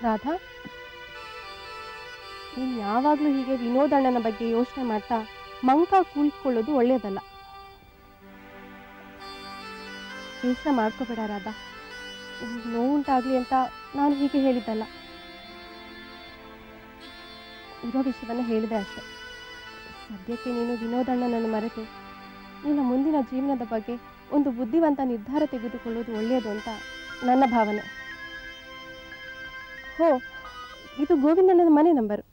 ರಾಧಾ ನೀನು ಯಾವಾಗಲೂ ಹೀಗೆ ವಿನೋದಣ್ಣನ ಬಗ್ಗೆ ಯೋಚನೆ ಮಾಡ್ತಾ ಮಂಕ ಕುಳಿತುಕೊಳ್ಳೋದು ಒಳ್ಳೆಯದಲ್ಲ ಬೇಸರ ಮಾಡ್ಕೋಬೇಡ ರಾಧಾ ನಿಮ್ಗೆ ನೋವುಂಟಾಗಲಿ ಅಂತ ನಾನು ಹೀಗೆ ಹೇಳಿದ್ದಲ್ಲ ಇರೋ ವಿಷಯವನ್ನ ಹೇಳಿದೆ ಅಷ್ಟೆ ಸದ್ಯಕ್ಕೆ ನೀನು ವಿನೋದಣ್ಣನನ್ನು ಮರೆತು ನಿನ್ನ ಮುಂದಿನ ಜೀವನದ ಬಗ್ಗೆ ಒಂದು ಬುದ್ಧಿವಂತ ನಿರ್ಧಾರ ತೆಗೆದುಕೊಳ್ಳೋದು ಒಳ್ಳೆಯದು ಅಂತ ನನ್ನ ಭಾವನೆ ಹೋ ಇದು ಗೋವಿಂದಣ್ಣನ ಮನೆ ನಂಬರು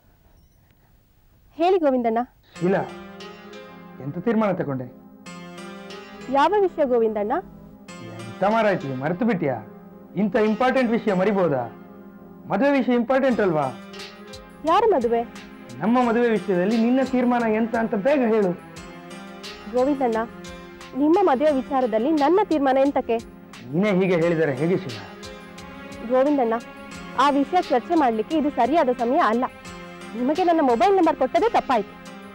ಹೇಳಿ ಗೋವಿಂದಣ್ಣ ಇಲ್ಲ ಎಂತ ತೀರ್ಮಾನ ತಗೊಂಡೆ ಯಾವ ವಿಷಯ ಗೋವಿಂದಣ್ಣ ಎಂತ ಮಾರಾಯ್ತಿ ಮರೆತು ಬಿಟ್ಟಿಯಾ ಇಂಥ ಇಂಪಾರ್ಟೆಂಟ್ ವಿಷಯ ಮರಿಬೋದಾ ಮದುವೆ ವಿಷಯ ಇಂಪಾರ್ಟೆಂಟ್ ಅಲ್ವಾ ಯಾರ ಮದುವೆ ನಮ್ಮ ಮದುವೆ ವಿಷಯದಲ್ಲಿ ನಿನ್ನ ತೀರ್ಮಾನ ಎಂತ ಅಂತ ಬೇಗ ಹೇಳು ಗೋವಿಂದಣ್ಣ ನಿಮ್ಮ ಮದುವೆ ವಿಚಾರದಲ್ಲಿ ನನ್ನ ತೀರ್ಮಾನ ಎಂತಕ್ಕೆ ನೀನೇ ಹೀಗೆ ಹೇಳಿದರೆ ಹೇಗೆ ಶಿವ ಗೋವಿಂದಣ್ಣ ಆ ವಿಷಯ ಚರ್ಚೆ ಮಾಡಲಿಕ್ಕೆ ಇದು ಸರಿಯಾದ ಸಮಯ ಅಲ್ಲ ನಿಮಗೆ ನನ್ನ ಮೊಬೈಲ್ ನಂಬರ್ ಕೊಟ್ಟದೇ ತಪ್ಪಾಯ್ತು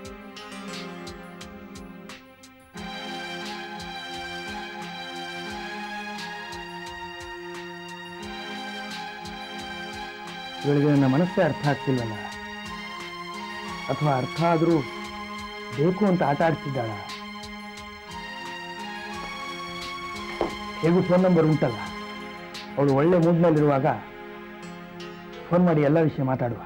ಇವಳಿಗೆ ನನ್ನ ಮನಸ್ಸೇ ಅರ್ಥ ಆಗ್ತಿಲ್ವಲ್ಲ ಅಥವಾ ಅರ್ಥ ಆದರೂ ಬೇಕು ಅಂತ ಆಟ ಆಡ್ತಿದ್ದಾಳ ಹೇಗೂ ಫೋನ್ ನಂಬರ್ ಉಂಟಲ್ಲ ಅವಳು ಒಳ್ಳೆ ಮೂಡ್ನಲ್ಲಿರುವಾಗ ಫೋನ್ ಮಾಡಿ ಎಲ್ಲ ವಿಷಯ ಮಾತಾಡುವ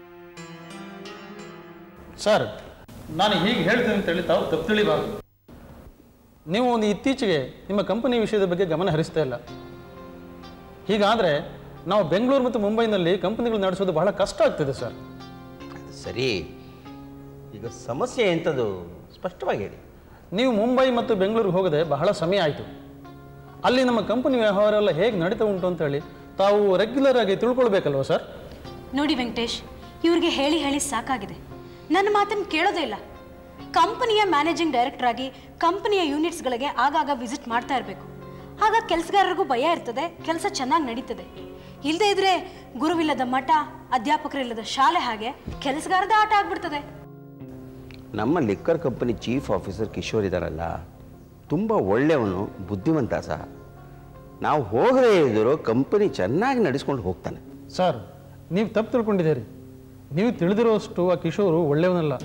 ಸರ್ ನಾನು ಹೀಗೆ ಹೇಳ್ತೀನಿ ಅಂತೇಳಿ ತಾವು ತಪ್ಪು ತಿಳಿಬಾರ್ದು ನೀವು ಒಂದು ಇತ್ತೀಚೆಗೆ ನಿಮ್ಮ ಕಂಪನಿ ವಿಷಯದ ಬಗ್ಗೆ ಗಮನ ಹರಿಸ್ತಾ ಇಲ್ಲ ಹೀಗಾದರೆ ನಾವು ಬೆಂಗಳೂರು ಮತ್ತು ಮುಂಬೈನಲ್ಲಿ ಕಂಪನಿಗಳು ನಡೆಸೋದು ಬಹಳ ಕಷ್ಟ ಆಗ್ತಿದೆ ಸರ್ ಅದು ಸರಿ ಈಗ ಸಮಸ್ಯೆ ಎಂಥದ್ದು ಸ್ಪಷ್ಟವಾಗಿ ಹೇಳಿ ನೀವು ಮುಂಬೈ ಮತ್ತು ಬೆಂಗಳೂರಿಗೆ ಹೋಗದೆ ಬಹಳ ಸಮಯ ಆಯಿತು ಅಲ್ಲಿ ನಮ್ಮ ಕಂಪನಿ ವ್ಯವಹಾರ ಎಲ್ಲ ಹೇಗೆ ನಡೀತಾ ಉಂಟು ಅಂತೇಳಿ ತಾವು ರೆಗ್ಯುಲರ್ ಆಗಿ ತಿಳ್ಕೊಳ್ಬೇಕಲ್ವ ಸರ್ ನೋಡಿ ವೆಂಕಟೇಶ್ ಇವ್ರಿಗೆ ಹೇಳಿ ಹೇಳಿ ಸಾಕಾಗಿದೆ ನನ್ನ ಮಾತನ್ನು ಕೇಳೋದೇ ಇಲ್ಲ ಕಂಪನಿಯ ಮ್ಯಾನೇಜಿಂಗ್ ಡೈರೆಕ್ಟರ್ ಆಗಿ ಕಂಪನಿಯ ಯೂನಿಟ್ಸ್ಗಳಿಗೆ ಆಗಾಗ ವಿಸಿಟ್ ಮಾಡ್ತಾ ಇರಬೇಕು ಆಗ ಕೆಲಸಗಾರರಿಗೂ ಭಯ ಇರ್ತದೆ ಕೆಲಸ ಚೆನ್ನಾಗಿ ನಡೀತದೆ ಇಲ್ಲದೆ ಇದ್ರೆ ಗುರುವಿಲ್ಲದ ಮಠ ಅಧ್ಯಾಪಕರಿಲ್ಲದ ಶಾಲೆ ಹಾಗೆ ಕೆಲಸಗಾರದ ಆಟ ಆಗ್ಬಿಡ್ತದೆ ನಮ್ಮ liquor company chief officer Kishore ಇದ್ದಾರಲ್ಲ ತುಂಬ ಒಳ್ಳೆಯವನು ಬುದ್ಧಿವಂತ ಸಹ ನಾವು ಹೋಗದೇ ಇದ್ದರೂ ಕಂಪನಿ ಚೆನ್ನಾಗಿ ನಡೆಸ್ಕೊಂಡು ಹೋಗ್ತಾನೆ ಸರ್ ನೀವು ತಪ್ಪು ತಿಳ್ಕೊಂಡಿದ್ದೀರಿ ನೀವು ತಿಳಿದಿರೋಷ್ಟು ಆ ಕಿಶೋರು ಒಳ್ಳೆಯವನಲ್ಲ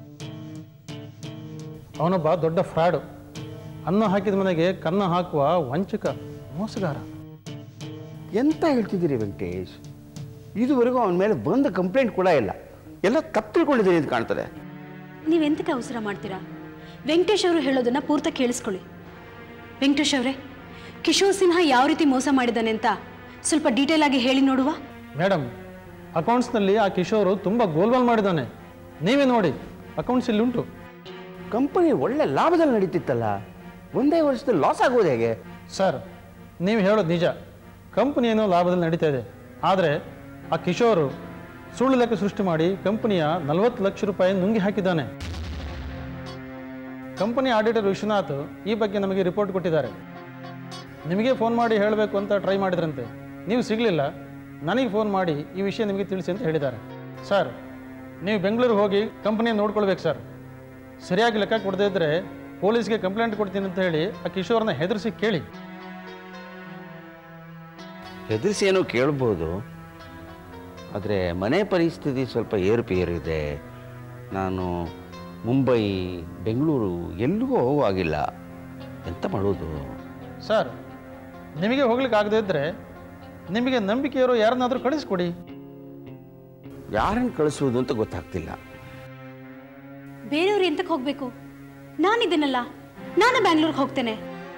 ಅವನೊಬ್ಬ ದೊಡ್ಡ ಫ್ರಾಡು ಅನ್ನ ಹಾಕಿದ ಮನೆಗೆ ಕನ್ನ ಹಾಕುವ ವಂಚಕ ಮೋಸಗಾರ ಎಂತ ಹೇಳ್ತಿದ್ದೀರಿ ವೆಂಕಟೇಶ್ ಇದುವರೆಗೂ ಅವನ ಮೇಲೆ ಬಂದ ಕಂಪ್ಲೇಂಟ್ ಕೂಡ ಇಲ್ಲ ಎಲ್ಲ ತಪ್ಪು ತಿಳ್ಕೊಂಡಿದ್ದೀನಿ ಅಂತ ಕಾಣ್ತದೆ ನೀವೆಂತಕ್ಕೆ ಅವಸರ ಮಾಡ್ತೀರಾ ವೆಂಕಟೇಶ್ ಅವರು ಹೇಳೋದನ್ನ ಪೂರ್ತಿ ಕೇಳಿಸ್ಕೊಳ್ಳಿ ವೆಂಕಟೇಶ್ ಅವರೇ ಕಿಶೋರ್ ಸಿನ್ಹಾ ಯಾವ ರೀತಿ ಮೋಸ ಮಾಡಿದ್ದಾನೆ ಅಂತ ಸ್ವಲ್ಪ ಡೀಟೇಲ್ ಆಗಿ ಹೇಳಿ ನೋಡುವ ಮೇಡಮ್ ಅಕೌಂಟ್ಸ್ನಲ್ಲಿ ಆ ಕಿಶೋರು ತುಂಬ ಗೋಲ್ಮಾಲ್ ಮಾಡಿದ್ದಾನೆ ನೀವೇ ನೋಡಿ ಅಕೌಂಟ್ಸ್ ಇಲ್ಲಿ ಉಂಟು ಕಂಪನಿ ಒಳ್ಳೆ ಲಾಭದಲ್ಲಿ ನಡೀತಿತ್ತಲ್ಲ ಒಂದೇ ವರ್ಷದಲ್ಲಿ ಲಾಸ್ ಆಗೋದು ಹೇಗೆ ಸರ್ ನೀವು ಹೇಳೋದು ನಿಜ ಕಂಪನಿ ಏನೋ ಲಾಭದಲ್ಲಿ ನಡೀತಾ ಇದೆ ಆದರೆ ಆ ಕಿಶೋರು ಸುಳ್ಳು ಲೆಕ್ಕ ಸೃಷ್ಟಿ ಮಾಡಿ ಕಂಪನಿಯ ನಲವತ್ತು ಲಕ್ಷ ರೂಪಾಯಿ ನುಂಗಿ ಹಾಕಿದ್ದಾನೆ ಕಂಪನಿ ಆಡಿಟರ್ ವಿಶ್ವನಾಥ್ ಈ ಬಗ್ಗೆ ನಮಗೆ ರಿಪೋರ್ಟ್ ಕೊಟ್ಟಿದ್ದಾರೆ ನಿಮಗೆ ಫೋನ್ ಮಾಡಿ ಹೇಳಬೇಕು ಅಂತ ಟ್ರೈ ಮಾಡಿದ್ರಂತೆ ನೀವು ಸಿಗಲಿಲ್ಲ ನನಗೆ ಫೋನ್ ಮಾಡಿ ಈ ವಿಷಯ ನಿಮಗೆ ತಿಳಿಸಿ ಅಂತ ಹೇಳಿದ್ದಾರೆ ಸರ್ ನೀವು ಬೆಂಗಳೂರಿಗೆ ಹೋಗಿ ಕಂಪನಿಯ ನೋಡ್ಕೊಳ್ಬೇಕು ಸರ್ ಸರಿಯಾಗಿ ಲೆಕ್ಕ ಕೊಡದೇ ಇದ್ದರೆ ಪೊಲೀಸ್ಗೆ ಕಂಪ್ಲೇಂಟ್ ಕೊಡ್ತೀನಿ ಅಂತ ಹೇಳಿ ಆ ಕಿಶೋರ್ನ ಹೆದರಿಸಿ ಕೇಳಿ ಹೆದರಿಸಿ ಏನೋ ಕೇಳ್ಬೋದು ಆದರೆ ಮನೆ ಪರಿಸ್ಥಿತಿ ಸ್ವಲ್ಪ ಏರುಪೇರಿದೆ ನಾನು ಮುಂಬೈ ಬೆಂಗಳೂರು ಎಲ್ಲಿಗೂ ಹೋಗುವಾಗಿಲ್ಲ ಎಂತ ಮಾಡೋದು ಸರ್ ನಿಮಗೆ ಹೋಗ್ಲಿಕ್ಕೆ ಆಗದೇ ಇದ್ದರೆ ನಿಮಗೆ ನಂಬಿಕೆ ಇರೋ ಯಾರನ್ನಾದರೂ ಕಳಿಸ್ಕೊಡಿ ಯಾರನ್ನು ಕಳಿಸೋದು ಅಂತ ಗೊತ್ತಾಗ್ತಿಲ್ಲ ಬೇರೆಯವ್ರು ಎಂತಕ್ಕೆ ಹೋಗ್ಬೇಕು ನಾನಿದ್ದೀನಲ್ಲ ನಾನು ಬ್ಯಾಂಗ್ಳೂರ್ಗೆ ಹೋಗ್ತೇನೆ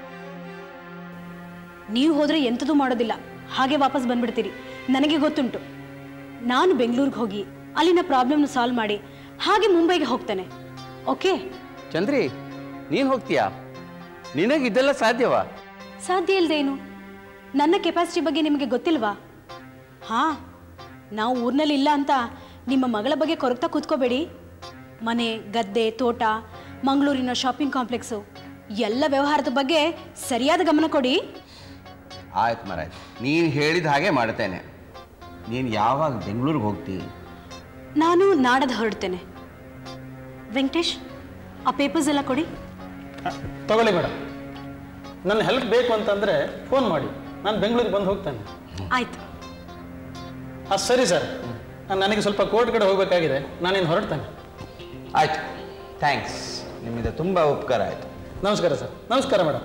ನೀವು ಹೋದ್ರೆ ಎಂಥದೂ ಮಾಡೋದಿಲ್ಲ ಹಾಗೆ ವಾಪಸ್ ಬಂದ್ಬಿಡ್ತೀರಿ ನನಗೆ ಗೊತ್ತುಂಟು ನಾನು ಬೆಂಗಳೂರಿಗೆ ಹೋಗಿ ಅಲ್ಲಿನ ಪ್ರಾಬ್ಲಮ್ನ ಸಾಲ್ವ್ ಮಾಡಿ ಹಾಗೆ ಮುಂಬೈಗೆ ಹೋಗ್ತೇನೆ ಓಕೆ ಚಂದ್ರಿ ನೀನು ಹೋಗ್ತೀಯಾ ನಿನಗೆ ಇದೆಲ್ಲ ಸಾಧ್ಯವಾ ಸಾಧ್ಯ ಇಲ್ದೇನು ನನ್ನ ಕೆಪಾಸಿಟಿ ಬಗ್ಗೆ ನಿಮಗೆ ಗೊತ್ತಿಲ್ವಾ ಹಾ ನಾವು ಊರಿನಲ್ಲಿ ಇಲ್ಲ ಅಂತ ನಿಮ್ಮ ಮಗಳ ಬಗ್ಗೆ ಕೊರಗ್ತಾ ಕೂತ್ಕೋಬೇಡಿ ಮನೆ ಗದ್ದೆ ತೋಟ ಮಂಗಳೂರಿನ ಶಾಪಿಂಗ್ ಕಾಂಪ್ಲೆಕ್ಸು ಎಲ್ಲ ವ್ಯವಹಾರದ ಬಗ್ಗೆ ಸರಿಯಾದ ಗಮನ ಕೊಡಿ ಆಯ್ತು ಮಹಾರಾಜ್ ನೀನು ಹೇಳಿದ ಹಾಗೆ ಮಾಡ್ತೇನೆ ನೀನು ಯಾವಾಗ ಬೆಂಗಳೂರಿಗೆ ಹೋಗ್ತೀವಿ ನಾನು ನಾಡದ ಹೊರಡ್ತೇನೆ ವೆಂಕಟೇಶ್ ಆ ಪೇಪರ್ಸ್ ಎಲ್ಲ ಕೊಡಿ ತಗೊಳ್ಳಿ ಮೇಡಮ್ ನನ್ನ ಹೆಲ್ಪ್ ಬೇಕು ಅಂತಂದರೆ ಫೋನ್ ಮಾಡಿ ನಾನು ಬೆಂಗಳೂರಿಗೆ ಬಂದು ಹೋಗ್ತೇನೆ ಆಯ್ತು ಹಾಂ ಸರಿ ಸರ್ ನನಗೆ ಸ್ವಲ್ಪ ಕೋರ್ಟ್ ಕಡೆ ಹೋಗಬೇಕಾಗಿದೆ ನಾನಿನ್ನು ಹೊರಡ್ತೇನೆ ಆಯ್ತು ಥ್ಯಾಂಕ್ಸ್ ನಿಮ್ಮಿಂದ ತುಂಬ ಉಪಕಾರ ಆಯಿತು ನಮಸ್ಕಾರ ಸರ್ ನಮಸ್ಕಾರ ಮೇಡಮ್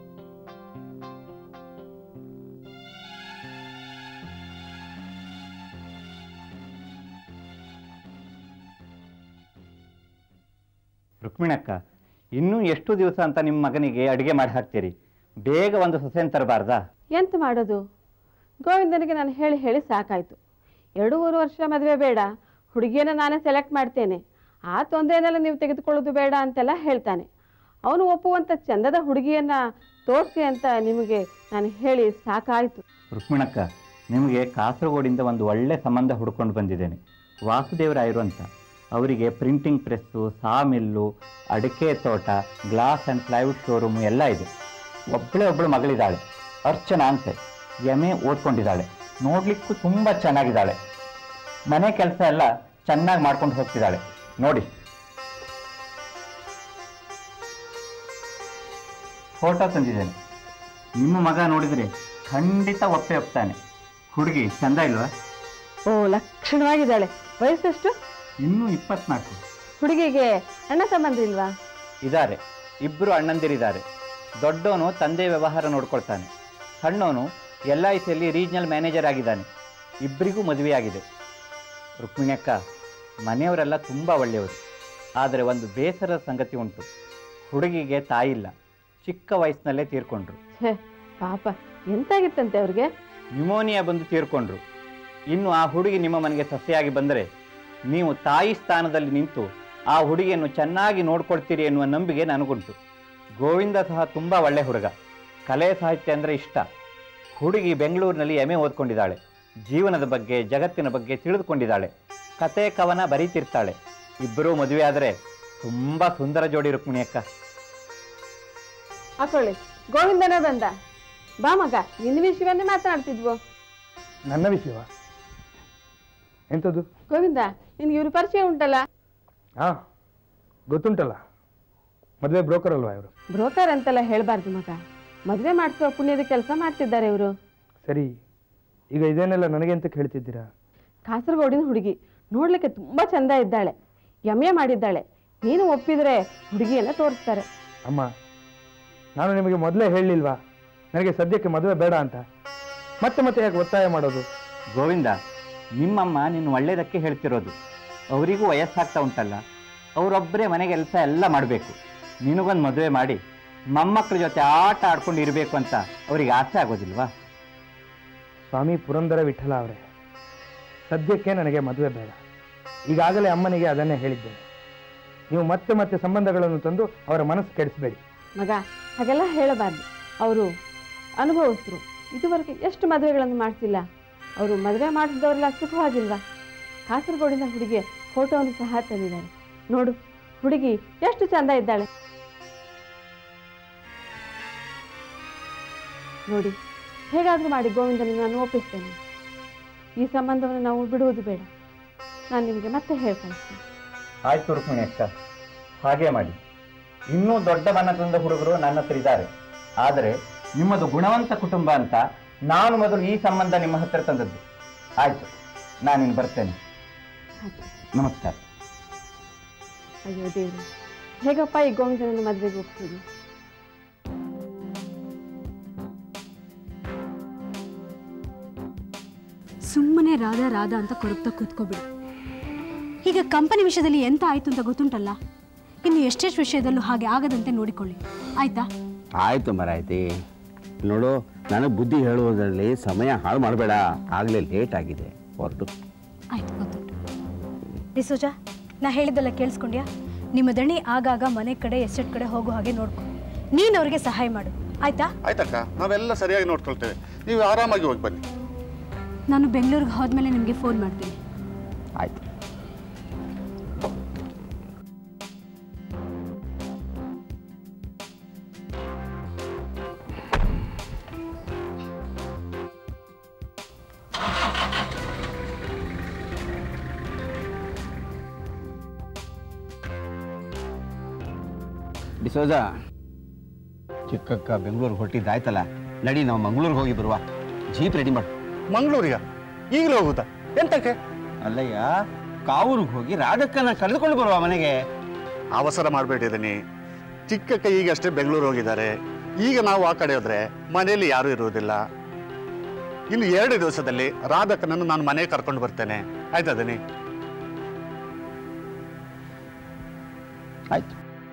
ರುಕ್ಮಿಣಕ್ಕ ಇನ್ನೂ ಎಷ್ಟು ದಿವಸ ಅಂತ ನಿಮ್ಮ ಮಗನಿಗೆ ಅಡುಗೆ ಮಾಡಿ ಹಾಕ್ತೀರಿ ಬೇಗ ಒಂದು ಸೊಸೆನ್ ತರಬಾರ್ದಾ ಎಂತ ಮಾಡೋದು ಗೋವಿಂದನಿಗೆ ನಾನು ಹೇಳಿ ಹೇಳಿ ಸಾಕಾಯಿತು ಎರಡೂವರೆ ವರ್ಷ ಮದುವೆ ಬೇಡ ಹುಡುಗಿಯನ್ನು ನಾನೇ ಸೆಲೆಕ್ಟ್ ಮಾಡ್ತೇನೆ ಆ ತೊಂದರೆನೆಲ್ಲ ನೀವು ತೆಗೆದುಕೊಳ್ಳೋದು ಬೇಡ ಅಂತೆಲ್ಲ ಹೇಳ್ತಾನೆ ಅವನು ಒಪ್ಪುವಂಥ ಚಂದದ ಹುಡುಗಿಯನ್ನು ತೋರಿಸಿ ಅಂತ ನಿಮಗೆ ನಾನು ಹೇಳಿ ಸಾಕಾಯಿತು ರುಕ್ಮಿಣಕ್ಕ ನಿಮಗೆ ಕಾಸರಗೋಡಿಂದ ಒಂದು ಒಳ್ಳೆ ಸಂಬಂಧ ಹುಡ್ಕೊಂಡು ಬಂದಿದ್ದೇನೆ ವಾಸುದೇವರಾಯರು ಅಂತ ಅವರಿಗೆ ಪ್ರಿಂಟಿಂಗ್ ಪ್ರೆಸ್ಸು ಸಾಮಿಲ್ಲು ಅಡಿಕೆ ತೋಟ ಗ್ಲಾಸ್ ಆ್ಯಂಡ್ ಪ್ಲೈವುಡ್ ಶೋರೂಮು ಎಲ್ಲ ಇದೆ ಒಬ್ಬಳೇ ಒಬ್ಬಳು ಮಗಳಿದ್ದಾಳೆ ಅರ್ಚನಾ ಅಂತೆ ಎಮ್ ಎ ಓದ್ಕೊಂಡಿದ್ದಾಳೆ ನೋಡಲಿಕ್ಕೂ ತುಂಬ ಚೆನ್ನಾಗಿದ್ದಾಳೆ ಮನೆ ಕೆಲಸ ಎಲ್ಲ ಚೆನ್ನಾಗಿ ಮಾಡ್ಕೊಂಡು ಹೋಗ್ತಿದ್ದಾಳೆ ನೋಡಿ ಫೋಟೋ ತಂದಿದ್ದೇನೆ ನಿಮ್ಮ ಮಗ ನೋಡಿದರೆ ಖಂಡಿತ ಒಪ್ಪೆ ಒಪ್ತಾನೆ ಹುಡುಗಿ ಚಂದ ಇಲ್ವಾ ಓ ಲಕ್ಷಣವಾಗಿದ್ದಾಳೆ ವಯಸ್ಸೆಷ್ಟು ಇನ್ನೂ ಇಪ್ಪತ್ನಾಲ್ಕು ಹುಡುಗಿಗೆ ಅಣ್ಣ ಸಂಬಂಧ ಇಲ್ವಾ ಇದ್ದಾರೆ ಇಬ್ಬರು ಅಣ್ಣಂದಿರಿದ್ದಾರೆ ದೊಡ್ಡವನು ತಂದೆ ವ್ಯವಹಾರ ನೋಡ್ಕೊಳ್ತಾನೆ ಸಣ್ಣವನು ಎಲ್ ಐ ಸಿಯಲ್ಲಿ ರೀಜ್ನಲ್ ಮ್ಯಾನೇಜರ್ ಆಗಿದ್ದಾನೆ ಇಬ್ಬರಿಗೂ ಮದುವೆಯಾಗಿದೆ ರುಕ್ಮಿಣಿಯಕ್ಕ ಮನೆಯವರೆಲ್ಲ ತುಂಬ ಒಳ್ಳೆಯವರು ಆದರೆ ಒಂದು ಬೇಸರದ ಸಂಗತಿ ಉಂಟು ಹುಡುಗಿಗೆ ತಾಯಿಲ್ಲ ಚಿಕ್ಕ ವಯಸ್ಸಿನಲ್ಲೇ ತೀರ್ಕೊಂಡ್ರು ಛೇ ಪಾಪ ಎಂತಾಗಿತ್ತಂತೆ ಅವ್ರಿಗೆ ನ್ಯೂಮೋನಿಯಾ ಬಂದು ತೀರ್ಕೊಂಡ್ರು ಇನ್ನು ಆ ಹುಡುಗಿ ನಿಮ್ಮ ಮನೆಗೆ ಸೊಸೆಯಾಗಿ ಬಂದರೆ ನೀವು ತಾಯಿ ಸ್ಥಾನದಲ್ಲಿ ನಿಂತು ಆ ಹುಡುಗಿಯನ್ನು ಚೆನ್ನಾಗಿ ನೋಡ್ಕೊಳ್ತೀರಿ ಎನ್ನುವ ನಂಬಿಕೆ ನನಗುಂಟು ಗೋವಿಂದ ಸಹ ತುಂಬ ಒಳ್ಳೆ ಹುಡುಗ ಕಲೆ ಸಾಹಿತ್ಯ ಅಂದರೆ ಇಷ್ಟ ಹುಡುಗಿ ಬೆಂಗಳೂರಿನಲ್ಲಿ ಎಮ್ ಎ ಓದ್ಕೊಂಡಿದ್ದಾಳೆ ಜೀವನದ ಬಗ್ಗೆ ಜಗತ್ತಿನ ಬಗ್ಗೆ ತಿಳಿದುಕೊಂಡಿದ್ದಾಳೆ ಕತೆ ಕವನ ಬರೀತಿರ್ತಾಳೆ ಇಬ್ಬರೂ ಮದುವೆ ಆದರೆ ತುಂಬ ಸುಂದರ ಜೋಡಿ ರುಕ್ಮಿಣಿಯಕ್ಕ ಹಾಕೊಳ್ಳಿ ಗೋವಿಂದನೇ ಬಂದ ಬಾ ಮಗ ನಿನ್ನ ವಿಷಯವನ್ನೇ ಮಾತನಾಡ್ತಿದ್ವು ನನ್ನ ವಿಷಯವ ಎಂಥದ್ದು ಗೋವಿಂದ ನಿನ್ಗೆ ಇವ್ರ ಪರಿಚಯ ಉಂಟಲ್ಲ ಹಾಂ ಗೊತ್ತುಂಟಲ್ಲ ಮದುವೆ ಬ್ರೋಕರ್ ಅಲ್ವಾ ಇವರು ಬ್ರೋಕರ್ ಅಂತೆಲ್ಲ ಹೇಳ್ಬಾರ್ದು ಮಗ ಮದುವೆ ಮಾಡಿಸುವ ಪುಣ್ಯದ ಕೆಲಸ ಮಾಡ್ತಿದ್ದಾರೆ ಇವರು ಸರಿ ಈಗ ಇದೇನೆಲ್ಲ ನನಗೆ ಅಂತ ಕೇಳ್ತಿದ್ದೀರಾ ಕಾಸರಗೋಡಿನ ಹುಡುಗಿ ನೋಡ್ಲಿಕ್ಕೆ ತುಂಬಾ ಚಂದ ಇದ್ದಾಳೆ ಎಮ್ ಎ ಮಾಡಿದ್ದಾಳೆ ನೀನು ಒಪ್ಪಿದ್ರೆ ಹುಡುಗಿಯನ್ನ ತೋರಿಸ್ತಾರೆ ಅಮ್ಮ ನಾನು ನಿಮಗೆ ಮೊದಲೇ ಹೇಳಲಿಲ್ವಾ ನನಗೆ ಸದ್ಯಕ್ಕೆ ಮದುವೆ ಬೇಡ ಅಂತ ಮತ್ತೆ ಮತ್ತೆ ಯಾಕೆ ಒತ್ತಾಯ ಮಾಡೋದು ಗೋವಿಂದ ನಿಮ್ಮಮ್ಮ ನಿನ್ನ ಒಳ್ಳೇದಕ್ಕೆ ಹೇಳ್ತಿರೋದು ಅವರಿಗೂ ವಯಸ್ಸಾಗ್ತಾ ಉಂಟಲ್ಲ ಅವರೊಬ್ಬರೇ ಮನೆ ಕೆಲಸ ಎಲ್ಲ ಮಾಡಬೇಕು ನಿನಗೊಂದು ಮದುವೆ ಮಾಡಿ ಮೊಮ್ಮಕ್ಕಳ ಜೊತೆ ಆಟ ಆಡ್ಕೊಂಡು ಇರಬೇಕು ಅಂತ ಅವರಿಗೆ ಆಸೆ ಆಗೋದಿಲ್ವಾ ಸ್ವಾಮಿ ಪುರಂದರ ವಿಠಲ ಅವರೇ ಸದ್ಯಕ್ಕೆ ನನಗೆ ಮದುವೆ ಬೇಡ ಈಗಾಗಲೇ ಅಮ್ಮನಿಗೆ ಅದನ್ನೇ ಹೇಳಿದ್ದೇನೆ ನೀವು ಮತ್ತೆ ಮತ್ತೆ ಸಂಬಂಧಗಳನ್ನು ತಂದು ಅವರ ಮನಸ್ಸು ಕೆಡಿಸಬೇಡಿ ಮಗ ಹಾಗೆಲ್ಲ ಹೇಳಬಾರ್ದು ಅವರು ಅನುಭವಿಸ್ರು ಇದುವರೆಗೆ ಎಷ್ಟು ಮದುವೆಗಳನ್ನು ಮಾಡಿಸಿಲ್ಲ ಅವರು ಮದುವೆ ಮಾಡಿಸಿದವರೆಲ್ಲ ಸುಖವಾಗಿಲ್ವಾ ಕಾಸರಗೋಡಿನ ಹುಡುಗಿಯ ಫೋಟೋವನ್ನು ಸಹ ತಂದಿದ್ದಾರೆ ನೋಡು ಹುಡುಗಿ ಎಷ್ಟು ಚಂದ ಇದ್ದಾಳೆ ನೋಡಿ ಹೇಗಾದರೂ ಮಾಡಿ ಗೋವಿಂದನ ನಾನು ಒಪ್ಪಿಸ್ತೇನೆ ಈ ಸಂಬಂಧವನ್ನು ನಾವು ಬಿಡುವುದು ಬೇಡ ನಾನು ನಿಮಗೆ ಮತ್ತೆ ಹೇಳ್ಕಳಿಸ್ತೇನೆ ಆಯ್ತು ರುಕ್ಮಿಣಿ ಅಕ್ಕ ಹಾಗೆ ಮಾಡಿ ಇನ್ನೂ ದೊಡ್ಡ ಬಣ್ಣದಿಂದ ಹುಡುಗರು ನನ್ನ ಹತ್ರ ಇದ್ದಾರೆ ಆದರೆ ನಿಮ್ಮದು ಗುಣವಂತ ಕುಟುಂಬ ಅಂತ ನಾನು ಮೊದಲು ಈ ಸಂಬಂಧ ನಿಮ್ಮ ಹತ್ರ ತಂದದ್ದು ಆಯ್ತು ನಾನಿನ್ನು ಬರ್ತೇನೆ ನಮಸ್ಕಾರ ಅಯ್ಯೋ ದೇವ್ರೆ ಹೇಗಪ್ಪ ಈ ಗೋವಿಂದನನ್ನು ಮದುವೆಗೆ ಒಪ್ಪಿಸೋದು ಸುಮ್ಮನೆ ರಾಧಾ ರಾಧಾ ಅಂತ ಕೊರಗ್ತಾ ಕೂತ್ಕೋಬಿಡು ಈಗ ಕಂಪನಿ ವಿಷಯದಲ್ಲಿ ಎಂತ ಆಯ್ತು ಅಂತ ಗೊತ್ತುಂಟಲ್ಲ ಇನ್ನು ಎಷ್ಟೆಷ್ಟು ವಿಷಯದಲ್ಲೂ ಹಾಗೆ ಆಗದಂತೆ ನೋಡಿಕೊಳ್ಳಿ ಆಯ್ತಾ ಆಯಿತು ಮರಾಯ್ತಿ ನೋಡು ನನಗೆ ಬುದ್ಧಿ ಹೇಳುವುದರಲ್ಲಿ ಸಮಯ ಹಾಳು ಮಾಡಬೇಡ ಆಗಲೇ ಲೇಟ್ ಆಗಿದೆ ಹೊರಟು ಆಯ್ತು ಗೊತ್ತುಂಟು ಡಿಸೋಜಾ ನಾ ಹೇಳಿದ್ದೆಲ್ಲ ಕೇಳಿಸ್ಕೊಂಡ್ಯಾ ನಿಮ್ಮ ದಣಿ ಆಗಾಗ ಮನೆ ಕಡೆ ಎಸ್ಟೇಟ್ ಕಡೆ ಹೋಗೋ ಹಾಗೆ ನೋಡ್ಕೊ ನೀನು ಅವ್ರಿಗೆ ಸಹಾಯ ಮಾಡು ಆಯ್ತಾ ಆಯ್ತಕ್ಕ ನಾವೆಲ್ಲ ಸರಿಯಾಗಿ ನೋಡ್ಕೊಳ್ತೇವೆ ನೀವು ಆರಾಮಾಗಿ ಹೋಗಿ ಬನ್ನಿ ನಾನು ಬೆಂಗಳೂರಿಗೆ ಹೋದ್ಮೇಲೆ ನಿಮಗೆ ಫೋನ್ ಮಾಡ್ತೀನಿ ಆಯ್ತು ಡಿಸೋಜ ಚಿಕ್ಕಕ್ಕ ಬೆಂಗಳೂರಿಗೆ ಹೊರಟಿದ್ದಾಯ್ತಲ್ಲ ನಡಿ ನಾವು ಮಂಗಳೂರಿಗೆ ಹೋಗಿ ಬರುವ ಜೀಪ್ ರೆಡಿ ಮಾಡು ಮಂಗಳೂರಿಗ ಈಗಲೇ ಹೋಗುತ್ತಾ ಎಂತಕ್ಕೆ ಅಲ್ಲಯ್ಯ ಕಾವೂರಿಗೆ ಹೋಗಿ ರಾಧಕ್ಕನ ಕರೆದುಕೊಂಡು ಬರುವ ಮನೆಗೆ ಅವಸರ ಮಾಡಬೇಡಿದ್ದೀನಿ ಚಿಕ್ಕ ಕೈ ಈಗಷ್ಟೇ ಬೆಂಗಳೂರು ಹೋಗಿದ್ದಾರೆ ಈಗ ನಾವು ಆ ಕಡೆ ಹೋದ್ರೆ ಮನೆಯಲ್ಲಿ ಯಾರೂ ಇರುವುದಿಲ್ಲ ಇನ್ನು ಎರಡು ದಿವಸದಲ್ಲಿ ರಾಧಕ್ಕನನ್ನು ನಾನು ಮನೆಗೆ ಕರ್ಕೊಂಡು ಬರ್ತೇನೆ ಆಯ್ತಾ ದನಿ ಆಯ್ತು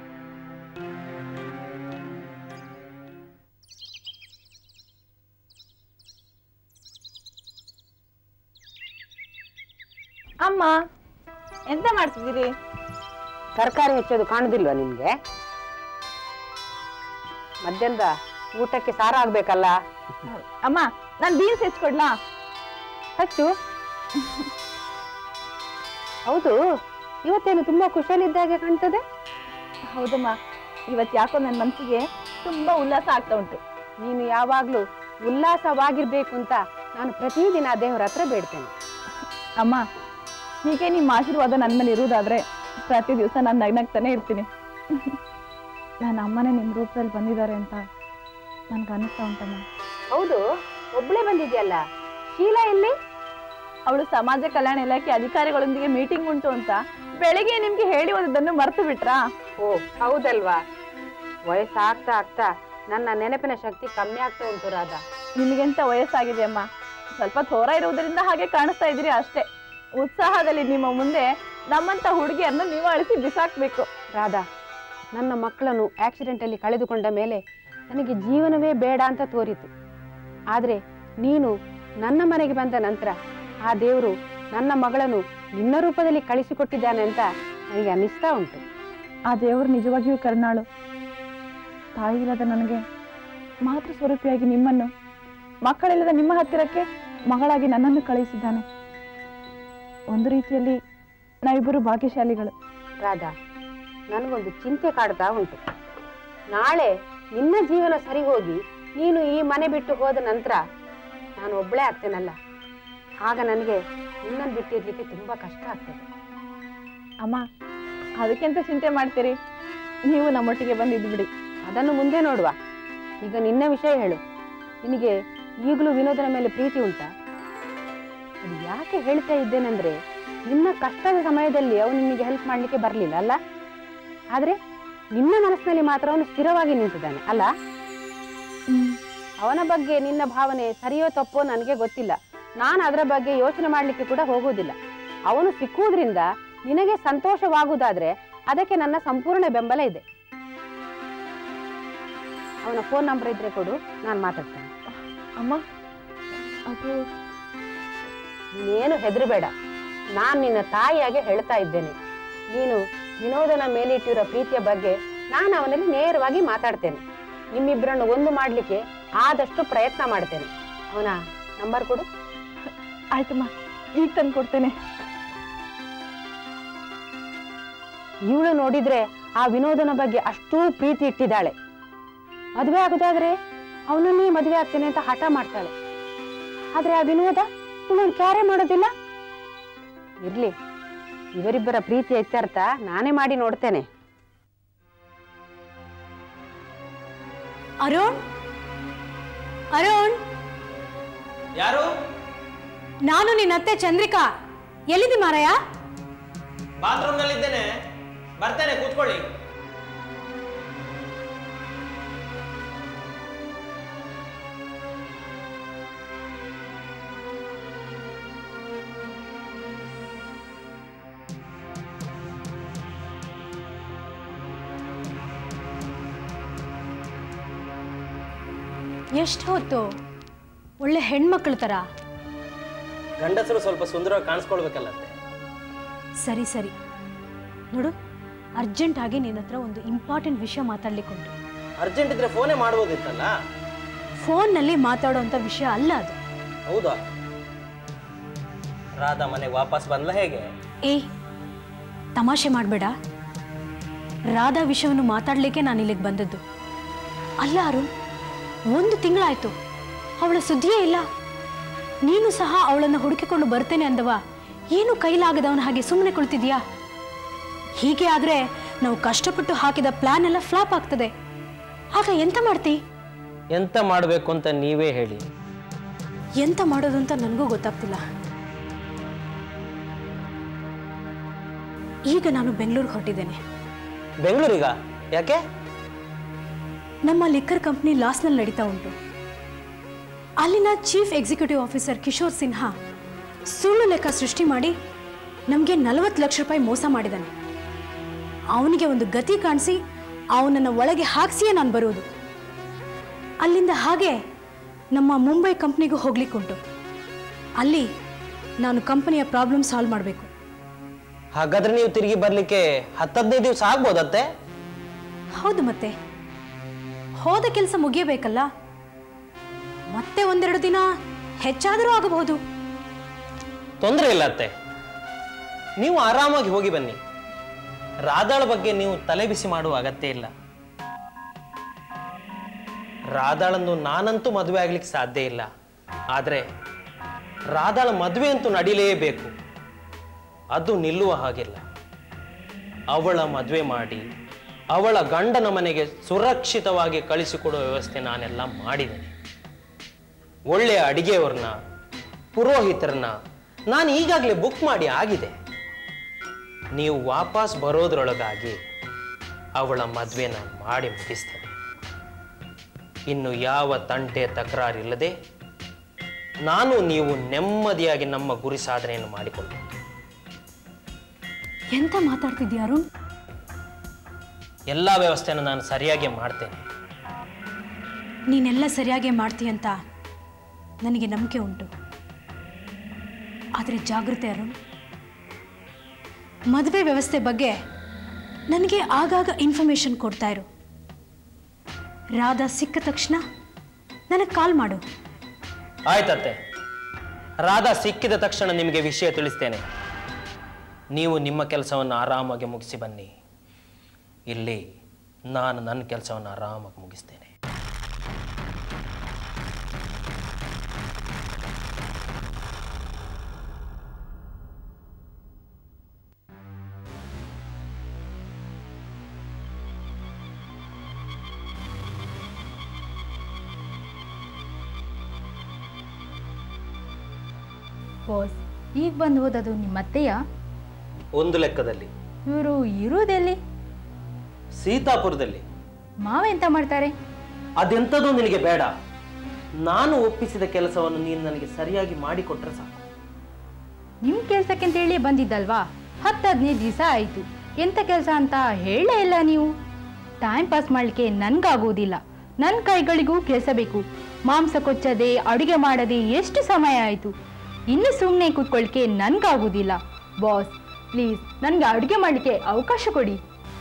ಅಮ್ಮ ಎಂತ ಮಾಡ್ತಿದ್ದೀರಿ ತರಕಾರಿ ಹೆಚ್ಚೋದು ಕಾಣುದಿಲ್ವಾ ನಿಮ್ಗೆ ಮಧ್ಯಾಹ್ನದ ಊಟಕ್ಕೆ ಸಾರ ಆಗ್ಬೇಕಲ್ಲ ಅಮ್ಮ ನಾನು ಬೀನ್ಸ್ ಹೆಚ್ಕೊಡ್ಲಾ ಹಚ್ಚು ಹೌದು ಇವತ್ತೇನು ತುಂಬಾ ಖುಷಿಯಲ್ಲಿದ್ದಾಗೆ ಕಾಣ್ತದೆ ಹೌದಮ್ಮ ಇವತ್ತು ಯಾಕೋ ನನ್ನ ಮನಸ್ಸಿಗೆ ತುಂಬಾ ಉಲ್ಲಾಸ ಆಗ್ತಾ ಉಂಟು ನೀನು ಯಾವಾಗ್ಲೂ ಉಲ್ಲಾಸವಾಗಿರ್ಬೇಕು ಅಂತ ನಾನು ಪ್ರತಿದಿನ ದೇವರ ಹತ್ರ ಬೇಡ್ತೇನೆ ಅಮ್ಮ ಹೀಗೆ ನಿಮ್ಮ ಆಶೀರ್ವಾದ ನನ್ನ ಮೇಲೆ ಇರುವುದಾದ್ರೆ ಪ್ರತಿ ದಿವಸ ನಾನು ನಗ್ನಗ್ತಾನೆ ಇರ್ತೀನಿ ನನ್ನ ಅಮ್ಮನೇ ನಿಮ್ಮ ರೂಪದಲ್ಲಿ ಬಂದಿದ್ದಾರೆ ಅಂತ ನನ್ಗೆ ಅನಿಸ್ತಾ ಉಂಟಮ್ಮ ಹೌದು ಒಬ್ಳೆ ಬಂದಿದ್ಯಲ್ಲ ಶೀಲಾ ಎಲ್ಲಿ ಅವಳು ಸಮಾಜ ಕಲ್ಯಾಣ ಇಲಾಖೆ ಅಧಿಕಾರಿಗಳೊಂದಿಗೆ ಮೀಟಿಂಗ್ ಉಂಟು ಅಂತ ಬೆಳಿಗ್ಗೆ ನಿಮ್ಗೆ ಹೇಳಿ ಹೋದದ್ದನ್ನು ಮರ್ತು ಬಿಟ್ರಾ ಓ ಹೌದಲ್ವಾ ವಯಸ್ಸಾಗ್ತಾ ಆಗ್ತಾ ನನ್ನ ನೆನಪಿನ ಶಕ್ತಿ ಕಮ್ಮಿ ಆಗ್ತಾ ಉಂಟು ರಾಧಾ ನಿಮಗೆಂತ ವಯಸ್ಸಾಗಿದೆ ಅಮ್ಮ ಸ್ವಲ್ಪ ಥೋರ ಇರುವುದರಿಂದ ಹಾಗೆ ಕಾಣಿಸ್ತಾ ಇದ್ದೀರಿ ಅಷ್ಟೇ ಉತ್ಸಾಹದಲ್ಲಿ ನಿಮ್ಮ ಮುಂದೆ ನಮ್ಮಂತ ಹುಡುಗಿಯರನ್ನ ನೀವು ಅಳಿಸಿ ಬಿಸಾಕ್ಬೇಕು ರಾಧಾ ನನ್ನ ಮಕ್ಕಳನ್ನು ಆಕ್ಸಿಡೆಂಟಲ್ಲಿ ಕಳೆದುಕೊಂಡ ಮೇಲೆ ನನಗೆ ಜೀವನವೇ ಬೇಡ ಅಂತ ತೋರಿತು ಆದರೆ ನೀನು ನನ್ನ ಮನೆಗೆ ಬಂದ ನಂತರ ಆ ದೇವರು ನನ್ನ ಮಗಳನ್ನು ನಿನ್ನ ರೂಪದಲ್ಲಿ ಕಳಿಸಿಕೊಟ್ಟಿದ್ದಾನೆ ಅಂತ ನನಗೆ ಅನ್ನಿಸ್ತಾ ಉಂಟು ಆ ದೇವರು ನಿಜವಾಗಿಯೂ ಕರುಣಾಳು ತಾಯಿಯಿಲ್ಲದ ನನಗೆ ಮಾತೃ ಸ್ವರೂಪಿಯಾಗಿ ನಿಮ್ಮನ್ನು ಮಕ್ಕಳಿಲ್ಲದ ನಿಮ್ಮ ಹತ್ತಿರಕ್ಕೆ ಮಗಳಾಗಿ ನನ್ನನ್ನು ಕಳುಹಿಸಿದ್ದಾನೆ ಒಂದು ರೀತಿಯಲ್ಲಿ ನಾವಿಬ್ಬರು ಭಾಗ್ಯಶಾಲಿಗಳು ರಾಧಾ ನನಗೊಂದು ಚಿಂತೆ ಕಾಡ್ತಾ ಉಂಟು ನಾಳೆ ನಿನ್ನ ಜೀವನ ಸರಿ ಹೋಗಿ ನೀನು ಈ ಮನೆ ಬಿಟ್ಟು ಹೋದ ನಂತರ ನಾನು ಒಬ್ಬಳೇ ಆಗ್ತೇನಲ್ಲ ಆಗ ನನಗೆ ನಿನ್ನನ್ನು ಬಿಟ್ಟಿರ್ಲಿಕ್ಕೆ ತುಂಬಾ ಕಷ್ಟ ಆಗ್ತದೆ ಅಮ್ಮ ಅದಕ್ಕೆಂತ ಚಿಂತೆ ಮಾಡ್ತೀರಿ ನೀವು ನಮ್ಮೊಟ್ಟಿಗೆ ಬಂದಿದ್ದು ಬಿಡಿ ಅದನ್ನು ಮುಂದೆ ನೋಡುವ ಈಗ ನಿನ್ನ ವಿಷಯ ಹೇಳು ನಿನಗೆ ಈಗಲೂ ವಿನೋದನ ಮೇಲೆ ಪ್ರೀತಿ ಉಂಟಾ ಅದು ಯಾಕೆ ಹೇಳ್ತಾ ಇದ್ದೇನೆಂದ್ರೆ ನಿನ್ನ ಕಷ್ಟದ ಸಮಯದಲ್ಲಿ ಅವನು ನಿನಗೆ ಹೆಲ್ಪ್ ಮಾಡ್ಲಿಕ್ಕೆ ಬರಲಿಲ್ಲ ಅಲ್ಲ ಆದ್ರೆ ನಿನ್ನ ಮನಸ್ಸಿನಲ್ಲಿ ಮಾತ್ರ ಅವನು ಸ್ಥಿರವಾಗಿ ನಿಂತಿದ್ದಾನೆ ಅಲ್ಲ ಅವನ ಬಗ್ಗೆ ನಿನ್ನ ಭಾವನೆ ಸರಿಯೋ ತಪ್ಪೋ ನನಗೆ ಗೊತ್ತಿಲ್ಲ ನಾನು ಅದರ ಬಗ್ಗೆ ಯೋಚನೆ ಮಾಡ್ಲಿಕ್ಕೆ ಕೂಡ ಹೋಗುವುದಿಲ್ಲ ಅವನು ಸಿಕ್ಕುವುದರಿಂದ ನಿನಗೆ ಸಂತೋಷವಾಗುವುದಾದ್ರೆ ಅದಕ್ಕೆ ನನ್ನ ಸಂಪೂರ್ಣ ಬೆಂಬಲ ಇದೆ ಅವನ ಫೋನ್ ನಂಬರ್ ಇದ್ರೆ ಕೊಡು ನಾನು ಮಾತಾಡ್ತೇನೆ ಅಮ್ಮ ಅದು ನೀನೇನು ಹೆದರಬೇಡ ನಾನು ನಿನ್ನ ತಾಯಿಯಾಗೆ ಹೇಳ್ತಾ ಇದ್ದೇನೆ ನೀನು ವಿನೋದನ ಮೇಲಿಟ್ಟಿರೋ ಪ್ರೀತಿಯ ಬಗ್ಗೆ ನಾನು ಅವನಲ್ಲಿ ನೇರವಾಗಿ ಮಾತಾಡ್ತೇನೆ ನಿಮ್ಮಿಬ್ಬರನ್ನು ಒಂದು ಮಾಡಲಿಕ್ಕೆ ಆದಷ್ಟು ಪ್ರಯತ್ನ ಮಾಡ್ತೇನೆ ಅವನ ನಂಬರ್ ಕೊಡು ಆಯ್ತಮ್ಮ ಈಗ ತಂದು ಕೊಡ್ತೇನೆ ಇವಳು ನೋಡಿದ್ರೆ ಆ ವಿನೋದನ ಬಗ್ಗೆ ಅಷ್ಟೂ ಪ್ರೀತಿ ಇಟ್ಟಿದ್ದಾಳೆ ಮದುವೆ ಆಗುದಾದ್ರೆ ಅವನನ್ನೇ ಮದುವೆ ಆಗ್ತೇನೆ ಅಂತ ಹಠ ಮಾಡ್ತಾಳೆ ಆದ್ರೆ ಆ ವಿನೋದ ಇವಳನ್ನು ಕ್ಯಾರೆ ಮಾಡೋದಿಲ್ಲ ಇರ್ಲಿ ಇವರಿಬ್ಬರ ಪ್ರೀತಿಯ ಇತ್ಯರ್ಥ ನಾನೇ ಮಾಡಿ ನೋಡ್ತೇನೆ ಅರುಣ್ ಅರುಣ್ ಯಾರು ನಾನು ನಿನ್ನ ಅತ್ತೆ ಚಂದ್ರಿಕಾ ಎಲ್ಲಿದ್ದಿ ಮಾರಾಯ ಬಾತ್ರೂಮ್ನಲ್ಲಿದ್ದೇನೆ ಬರ್ತೇನೆ ಕೂತ್ಕೊಳ್ಳಿ ಎಷ್ಟು ಹೊತ್ತು ಒಳ್ಳೆ ಹೆಣ್ಮಕ್ಳ ಥರ ಗಂಡಸರು ಸ್ವಲ್ಪ ಸುಂದರವಾಗಿ ಕಾಣಿಸ್ಕೊಳ್ಬೇಕಲ್ಲತ್ತೆ ಸರಿ ಸರಿ ನೋಡು ಅರ್ಜೆಂಟ್ ಆಗಿ ನಿನ್ನ ಹತ್ರ ಒಂದು ಇಂಪಾರ್ಟೆಂಟ್ ವಿಷಯ ಮಾತಾಡ್ಲಿಕ್ಕುಂಟು ಅರ್ಜೆಂಟ್ ಇದ್ರೆ ಫೋನೇ ಮಾಡ್ಬೋದಿತ್ತಲ್ಲ ಫೋನ್ನಲ್ಲಿ ಮಾತಾಡೋಂಥ ವಿಷಯ ಅಲ್ಲ ಅದು ಹೌದಾ ರಾಧಾ ಮನೆಗೆ ವಾಪಸ್ ಬಂದ್ಲ ಹೇಗೆ ಏಯ್ ತಮಾಷೆ ಮಾಡಬೇಡ ರಾಧಾ ವಿಷಯವನ್ನು ಮಾತಾಡಲಿಕ್ಕೆ ನಾನು ಇಲ್ಲಿಗೆ ಬಂದದ್ದು ಅಲ್ಲ ಅರುಣ್ ಒಂದು ತಿಂಗಳಾಯ್ತು ಅವಳ ಸುದ್ದಿಯೇ ಇಲ್ಲ ನೀನು ಸಹ ಅವಳನ್ನು ಹುಡುಕಿಕೊಂಡು ಬರ್ತೇನೆ ಅಂದವ ಏನು ಕೈಲಾಗದವನ ಹಾಗೆ ಸುಮ್ಮನೆ ಕುಳಿತಿದ್ಯಾ ಹೀಗೆ ಆದ್ರೆ ನಾವು ಕಷ್ಟಪಟ್ಟು ಹಾಕಿದ ಪ್ಲಾನ್ ಎಲ್ಲ ಫ್ಲಾಪ್ ಆಗ್ತದೆ ಆಗ ಎಂತ ಮಾಡ್ತಿ ಎಂತ ಮಾಡಬೇಕು ಅಂತ ನೀವೇ ಹೇಳಿ ಎಂತ ಮಾಡೋದು ಅಂತ ನನಗೂ ಗೊತ್ತಾಗ್ತಿಲ್ಲ ಈಗ ನಾನು ಬೆಂಗಳೂರಿಗೆ ಹೊರಟಿದ್ದೇನೆ ಬೆಂಗಳೂರಿಗ ಯಾಕೆ ನಮ್ಮ ಲಿಕ್ಕರ್ ಕಂಪ್ನಿ ಲಾಸ್ನಲ್ಲಿ ನಡೀತಾ ಉಂಟು ಅಲ್ಲಿನ chief executive officer Kishore Sinha ಸುಳ್ಳು ಲೆಕ್ಕ ಸೃಷ್ಟಿ ಮಾಡಿ ನಮಗೆ ನಲವತ್ತು ಲಕ್ಷ ರೂಪಾಯಿ ಮೋಸ ಮಾಡಿದ್ದಾನೆ ಅವನಿಗೆ ಒಂದು ಗತಿ ಕಾಣಿಸಿ ಅವನನ್ನು ಒಳಗೆ ಹಾಕ್ಸಿಯೇ ನಾನು ಬರುವುದು ಅಲ್ಲಿಂದ ಹಾಗೆ ನಮ್ಮ ಮುಂಬೈ ಕಂಪ್ನಿಗೂ ಹೋಗ್ಲಿಕ್ಕುಂಟು ಅಲ್ಲಿ ನಾನು ಕಂಪನಿಯ ಪ್ರಾಬ್ಲಮ್ ಸಾಲ್ವ್ ಮಾಡಬೇಕು ಹಾಗಾದ್ರೆ ನೀವು ತಿರುಗಿ ಬರ್ಲಿಕ್ಕೆ ಹತ್ತದೈದು ದಿವಸ ಆಗ್ಬೋದತ್ತೆ ಹೌದು ಮತ್ತೆ ಹೋದ ಕೆಲಸ ಮುಗಿಯಬೇಕಲ್ಲ ಮತ್ತೆ ಒಂದೆರಡು ದಿನ ಹೆಚ್ಚಾದರೂ ಆಗಬಹುದು ತೊಂದರೆ ಇಲ್ಲ ಅತ್ತೆ ನೀವು ಆರಾಮಾಗಿ ಹೋಗಿ ಬನ್ನಿ ರಾಧಾಳ ಬಗ್ಗೆ ನೀವು ತಲೆ ಬಿಸಿ ಮಾಡುವ ಅಗತ್ಯ ಇಲ್ಲ ರಾಧಾಳನ್ನು ನಾನಂತೂ ಮದುವೆ ಆಗ್ಲಿಕ್ಕೆ ಸಾಧ್ಯ ಇಲ್ಲ ಆದರೆ ರಾಧಾಳ ಮದುವೆ ಅಂತೂ ನಡೀಲೇಬೇಕು ಅದು ನಿಲ್ಲುವ ಹಾಗಿಲ್ಲ ಅವಳ ಮದುವೆ ಮಾಡಿ ಅವಳ ಗಂಡನ ಮನೆಗೆ ಸುರಕ್ಷಿತವಾಗಿ ಕಳಿಸಿಕೊಡುವ ವ್ಯವಸ್ಥೆ ನಾನೆಲ್ಲ ಮಾಡಿದ್ದೇನೆ ಒಳ್ಳೆಯ ಅಡಿಗೆಯವ್ರನ್ನ ಪುರೋಹಿತರನ್ನ ನಾನು ಈಗಾಗಲೇ ಬುಕ್ ಮಾಡಿ ಆಗಿದೆ ನೀವು ವಾಪಸ್ ಬರೋದ್ರೊಳಗಾಗಿ ಅವಳ ಮದುವೆನ ಮಾಡಿ ಮುಗಿಸ್ತೇನೆ ಇನ್ನು ಯಾವ ತಂಟೆ ತಕರಾರಿಲ್ಲದೆ ನಾನು ನೀವು ನೆಮ್ಮದಿಯಾಗಿ ನಮ್ಮ ಗುರಿ ಸಾಧನೆಯನ್ನು ಮಾಡಿಕೊಂಡು ಎಂತ ಮಾತಾಡ್ತಿದ್ಯಾ ಅರುಣ್ ಎಲ್ಲ ವ್ಯವಸ್ಥೆಯನ್ನು ನಾನು ಸರಿಯಾಗಿ ಮಾಡ್ತೇನೆ ನೀನೆಲ್ಲ ಸರಿಯಾಗಿ ಮಾಡ್ತೀಯಂತ ನನಗೆ ನಂಬಿಕೆ ಉಂಟು ಆದರೆ ಜಾಗೃತೆ ಅರುಣ್ ಮದುವೆ ವ್ಯವಸ್ಥೆ ಬಗ್ಗೆ ನನಗೆ ಆಗಾಗ ಇನ್ಫಾರ್ಮೇಶನ್ ಕೊಡ್ತಾ ಇರು ರಾಧಾ ಸಿಕ್ಕ ತಕ್ಷಣ ನನಗೆ ಕಾಲ್ ಮಾಡು ಆಯ್ತತ್ತೆ ರಾಧಾ ಸಿಕ್ಕಿದ ತಕ್ಷಣ ನಿಮಗೆ ವಿಷಯ ತಿಳಿಸ್ತೇನೆ ನೀವು ನಿಮ್ಮ ಕೆಲಸವನ್ನು ಆರಾಮಾಗಿ ಮುಗಿಸಿ ಬನ್ನಿ ಇಲ್ಲಿ ನಾನು ನನ್ನ ಕೆಲಸವನ್ನು ಆರಾಮಾಗಿ ಮುಗಿಸ್ತೇನೆ ಬಾಸ್ ಈಗ ಬಂದು ಹೋದದು ನಿಮ್ಮ ಅತ್ತೆಯ ಒಂದು ಲೆಕ್ಕದಲ್ಲಿ ಇವರು ಇರುವುದೆಲ್ಲಿ ಸೀತಾಪುರದಲ್ಲಿ ಮಾವ ಎಂತ ಮಾಡ್ತಾರೆ ಅದೆಂಥದ್ದು ನಿನಗೆ ಬೇಡ ನಾನು ಒಪ್ಪಿಸಿದ ಕೆಲಸವನ್ನು ನೀನು ನನಗೆ ಸರಿಯಾಗಿ ಮಾಡಿಕೊಟ್ರೆ ಸಾಕು ನಿಮ್ಮ ಕೆಲಸಕ್ಕೆ ಅಂತೇಳಿ ಬಂದಿದ್ದಲ್ವಾ ಹತ್ತು ಹದಿನೈದು ದಿವಸ ಆಯಿತು ಎಂಥ ಕೆಲಸ ಅಂತ ಹೇಳೇ ಇಲ್ಲ ನೀವು ಟೈಮ್ ಪಾಸ್ ಮಾಡಲಿಕ್ಕೆ ನನ್ಗಾಗುವುದಿಲ್ಲ ನನ್ನ ಕೈಗಳಿಗೂ ಕೆಲಸ ಬೇಕು ಮಾಂಸ ಕೊಚ್ಚದೆ ಅಡುಗೆ ಮಾಡದೆ ಎಷ್ಟು ಸಮಯ ಆಯಿತು ಇನ್ನು ಸುಮ್ಮನೆ ಕೂತ್ಕೊಳ್ಳಿಕ್ಕೆ ನನ್ಗಾಗುವುದಿಲ್ಲ ಬಾಸ್ ಪ್ಲೀಸ್ ನನಗೆ ಅಡುಗೆ ಮಾಡಲಿಕ್ಕೆ ಅವಕಾಶ ಕೊಡಿ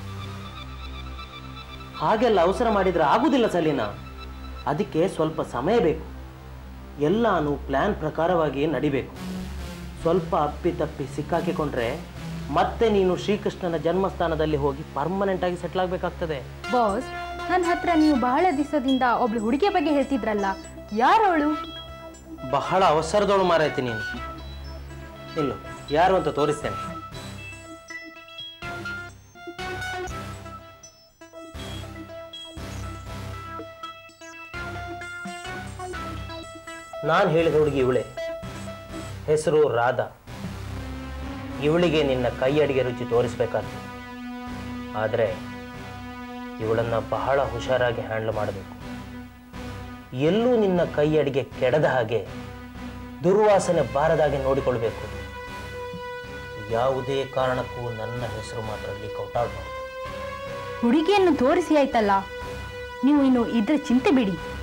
ಹಾಗೆಲ್ಲ ಅವಸರ ಮಾಡಿದ್ರೆ ಆಗುದಿಲ್ಲ ಸಲೀನಾ ಅದಕ್ಕೆ ಸ್ವಲ್ಪ ಸಮಯ ಬೇಕು ಎಲ್ಲಾನು ಪ್ಲ್ಯಾನ್ ಪ್ರಕಾರವಾಗಿ ನಡಿಬೇಕು ಸ್ವಲ್ಪ ಅಪ್ಪಿ ತಪ್ಪಿ ಸಿಕ್ಕಾಕಿಕೊಂಡ್ರೆ ಮತ್ತೆ ನೀನು ಶ್ರೀಕೃಷ್ಣನ ಜನ್ಮಸ್ಥಾನದಲ್ಲಿ ಹೋಗಿ ಪರ್ಮನೆಂಟ್ ಆಗಿ ಸೆಟ್ಲ್ ಆಗಬೇಕಾಗ್ತದೆ ಬಾಸ್ ನನ್ನ ಹತ್ರ ನೀವು ಬಹಳ ದಿವಸದಿಂದ ಒಬ್ಳು ಹುಡುಗಿಯ ಬಗ್ಗೆ ಹೇಳ್ತಿದ್ರಲ್ಲ ಯಾರವಳು ಬಹಳ ಅವಸರದವಳು ಮಾರೈತಿ ನೀನು ಇಲ್ಲು ಯಾರು ಅಂತ ತೋರಿಸ್ತೇನೆ ನಾನು ಹೇಳಿದ ಹುಡುಗಿ ಇವಳೆ ಹೆಸರು ರಾಧಾ ಇವಳಿಗೆ ನಿನ್ನ ಕೈ ಅಡಿಗೆ ರುಚಿ ತೋರಿಸ್ಬೇಕಾದ್ದು ಆದರೆ ಇವಳನ್ನ ಬಹಳ ಹುಷಾರಾಗಿ ಹ್ಯಾಂಡಲ್ ಮಾಡಬೇಕು ಎಲ್ಲೂ ನಿನ್ನ ಕೈ ಅಡಿಗೆ ಕೆಡದ ಹಾಗೆ ದುರ್ವಾಸನೆ ಬಾರದಾಗೆ ನೋಡಿಕೊಳ್ಬೇಕು ಯಾವುದೇ ಕಾರಣಕ್ಕೂ ನನ್ನ ಹೆಸರು ಮಾತ್ರ ಲೀಕ್ ಔಟ್ ಆಗಬಾರ್ದು ಹುಡುಗಿಯನ್ನು ತೋರಿಸಿ ಆಯ್ತಲ್ಲ ನೀವು ಇನ್ನು ಇದ್ರ ಚಿಂತೆ ಬಿಡಿ